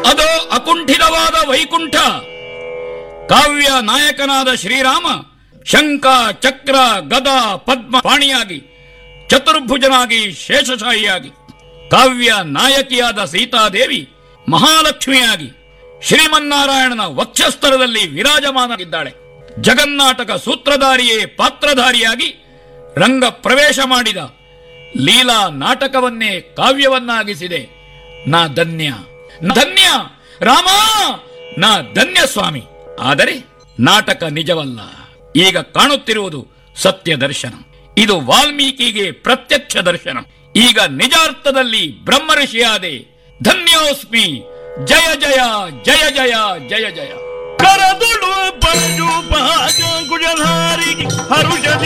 ಅದೋ ಅಕುಂಠಿತವಾದ ವೈಕುಂಠ ಕಾವ್ಯ ನಾಯಕನಾದ ಶ್ರೀರಾಮ ಶಂಕ ಚಕ್ರ ಗದ ಪದ್ಮ ಪಾಣಿಯಾಗಿ ಚತುರ್ಭುಜನಾಗಿ ಶೇಷಶಾಹಿಯಾಗಿ ಕಾವ್ಯ ನಾಯಕಿಯಾದ ಸೀತಾದೇವಿ ಮಹಾಲಕ್ಷ್ಮಿಯಾಗಿ ಶ್ರೀಮನ್ನಾರಾಯಣನ ವಕ್ಷಸ್ಥಳದಲ್ಲಿ ವಿರಾಜಮಾನಾಗಿದ್ದಾಳೆ ಜಗನ್ನಾಟಕ ಸೂತ್ರಧಾರಿಯೇ ಪಾತ್ರಧಾರಿಯಾಗಿ ರಂಗ ಪ್ರವೇಶ ಮಾಡಿದ ಲೀಲಾ ನಾಟಕವನ್ನೇ ಕಾವ್ಯವನ್ನಾಗಿಸಿದೆ ನಾ ಧನ್ಯ ನಾ ಧನ್ಯ ರಾಮ ನಾ ಧನ್ಯ ಸ್ವಾಮಿ ಆದರೆ ನಾಟಕ ನಿಜವಲ್ಲ ಈಗ ಕಾಣುತ್ತಿರುವುದು ಸತ್ಯ ದರ್ಶನ ಇದು ವಾಲ್ಮೀಕಿಗೆ ಪ್ರತ್ಯಕ್ಷ ದರ್ಶನ ಈಗ ನಿಜಾರ್ಥದಲ್ಲಿ ಬ್ರಹ್ಮಋಷಿಯಾದೆ ಧನ್ಯೋಸ್ಮಿ ಜಯ ಜಯ ಜಯ ಜಯ ಜಯ ಜಯ ಕರದುಳು ಪರಜು ಪಹಾಜ ಗುಜಧಾರಿಗೆ ಹರುಷ